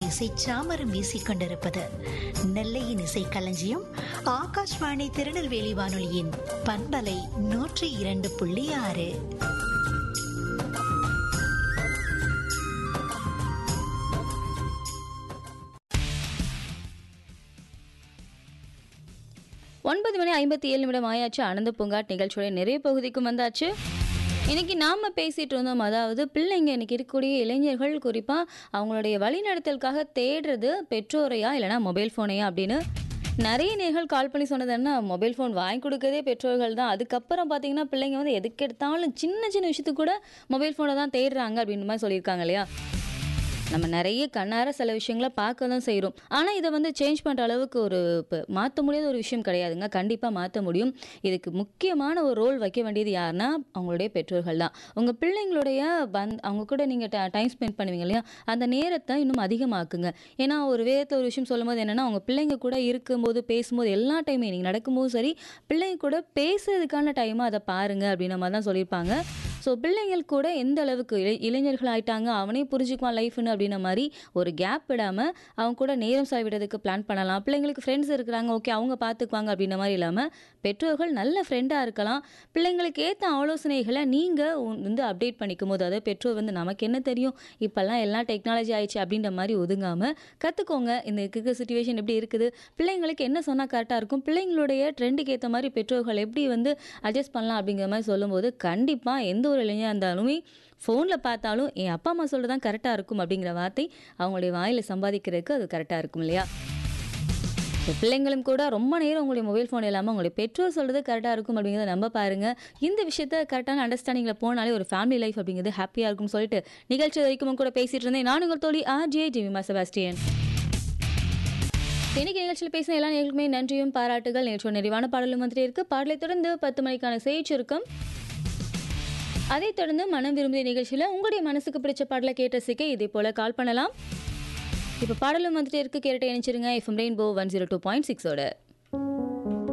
இசை சாமரம் வீசிக் கொண்டிருப்பது நெல்லையின் இசை களஞ்சியம் ஆகாஷ்வாணி திருநெல்வேலி வானொலியின் பண்பலை நூற்றி இரண்டு புள்ளி ஆறு ஒன்பது மணி ஐம்பத்தி ஏழு நிமிடம் ஆயாச்சு ஆனந்த பூங்காட் நிகழ்ச்சியோட நிறைய பகுதிக்கும் வந்தாச்சு இன்னைக்கு நாம பேசிட்டு இருந்தோம் அதாவது பிள்ளைங்க இன்னைக்கு இருக்கக்கூடிய இளைஞர்கள் குறிப்பா அவங்களுடைய வழிநடத்தலுக்காக தேடுறது பெற்றோரையா இல்லைனா மொபைல் ஃபோனையா அப்படின்னு நிறைய நேர்கள் கால் பண்ணி சொன்னது என்ன மொபைல் ஃபோன் வாங்கி கொடுக்கறதே பெற்றோர்கள் தான் அதுக்கப்புறம் பார்த்தீங்கன்னா பிள்ளைங்க வந்து எதுக்கு எடுத்தாலும் சின்ன சின்ன விஷயத்துக்கு கூட மொபைல் ஃபோனை தான் தேடுறாங்க அப்படின்ற மாதிரி சொல்லியிருக்காங்க இல்லையா நம்ம நிறைய கண்ணார சில விஷயங்களை பார்க்க தான் செய்கிறோம் ஆனால் இதை வந்து சேஞ்ச் பண்ணுற அளவுக்கு ஒரு இப்போ மாற்ற முடியாத ஒரு விஷயம் கிடையாதுங்க கண்டிப்பாக மாற்ற முடியும் இதுக்கு முக்கியமான ஒரு ரோல் வைக்க வேண்டியது யாருன்னா அவங்களுடைய பெற்றோர்கள் தான் உங்கள் பிள்ளைங்களுடைய பந் அவங்க கூட நீங்கள் டைம் ஸ்பெண்ட் பண்ணுவீங்க இல்லையா அந்த நேரத்தை இன்னும் அதிகமாக்குங்க ஏன்னா ஒரு வேதத்தில் ஒரு விஷயம் சொல்லும்போது என்னென்னா அவங்க பிள்ளைங்க கூட இருக்கும்போது பேசும்போது எல்லா டைமே நீங்கள் நடக்கும்போது சரி பிள்ளைங்க கூட பேசுறதுக்கான டைமாக அதை பாருங்க அப்படின்ற மாதிரி தான் சொல்லியிருப்பாங்க ஸோ பிள்ளைங்கள் கூட எந்த அளவுக்கு இளை இளைஞர்கள் ஆயிட்டாங்க அவனே புரிஞ்சுக்குவான் லைஃப்னு அப்படின்ன மாதிரி ஒரு கேப் விடாமல் அவங்க கூட நேரம் செலவிடுறதுக்கு பிளான் பண்ணலாம் பிள்ளைங்களுக்கு ஃப்ரெண்ட்ஸ் இருக்கிறாங்க ஓகே அவங்க பார்த்துக்குவாங்க அப்படின்ற மாதிரி இல்லாமல் பெற்றோர்கள் நல்ல ஃப்ரெண்டாக இருக்கலாம் பிள்ளைங்களுக்கு ஏற்ற ஆலோசனைகளை நீங்கள் வந்து அப்டேட் பண்ணிக்கும் போது அதாவது பெற்றோர் வந்து நமக்கு என்ன தெரியும் இப்போல்லாம் எல்லாம் டெக்னாலஜி ஆயிடுச்சு அப்படின்ற மாதிரி ஒதுங்காமல் கற்றுக்கோங்க இந்த இருக்கிற சுச்சுவேஷன் எப்படி இருக்குது பிள்ளைங்களுக்கு என்ன சொன்னால் கரெக்டாக இருக்கும் பிள்ளைங்களுடைய ட்ரெண்டுக்கு ஏற்ற மாதிரி பெற்றோர்கள் எப்படி வந்து அட்ஜஸ்ட் பண்ணலாம் அப்படிங்கிற மாதிரி சொல்லும்போது கண்டிப்பாக எந்த ஒரு இளைஞராக இருந்தாலுமே ஃபோனில் பார்த்தாலும் என் அப்பா அம்மா சொல்கிறது தான் கரெக்டாக இருக்கும் அப்படிங்கிற வார்த்தை அவங்களுடைய வாயில் சம்பாதிக்கிறதுக்கு அது கரெக்டாக இருக்கும் இல்லையா இப்போ பிள்ளைங்களும் கூட ரொம்ப நேரம் உங்களுடைய மொபைல் ஃபோன் இல்லாமல் உங்களுடைய பெற்றோர் சொல்கிறது கரெக்டாக இருக்கும் அப்படிங்கிறத நம்ப பாருங்கள் இந்த விஷயத்த கரெக்டான அண்டர்ஸ்டாண்டிங்கில் போனாலே ஒரு ஃபேமிலி லைஃப் அப்படிங்கிறது ஹாப்பியாக இருக்கும்னு சொல்லிட்டு நிகழ்ச்சி வரைக்கும் கூட பேசிகிட்டு இருந்தேன் நான் உங்கள் தோழி ஆர் ஜே ஜிமிமா செபாஸ்டியன் இன்னைக்கு நிகழ்ச்சியில் பேசின எல்லா நேர்களுக்குமே நன்றியும் பாராட்டுகள் நிகழ்ச்சியோட நிறைவான பாடலும் வந்துட்டே இருக்கு பாடலை தொடர்ந்து பத்து மணிக்கான செய்தி இருக்கும் அதைத் தொடர்ந்து மனம் விரும்பிய நிகழ்ச்சியில் உங்களுடைய மனசுக்கு பிடிச்ச பாடலை கேட்ட சிக்க இதே போல கால் பண்ணலாம் இப்போ பாடலும் வந்துட்டே இருக்கு கேரட்டை இணைச்சிருங்க FM rainbow one zero two point சிக்ஸோட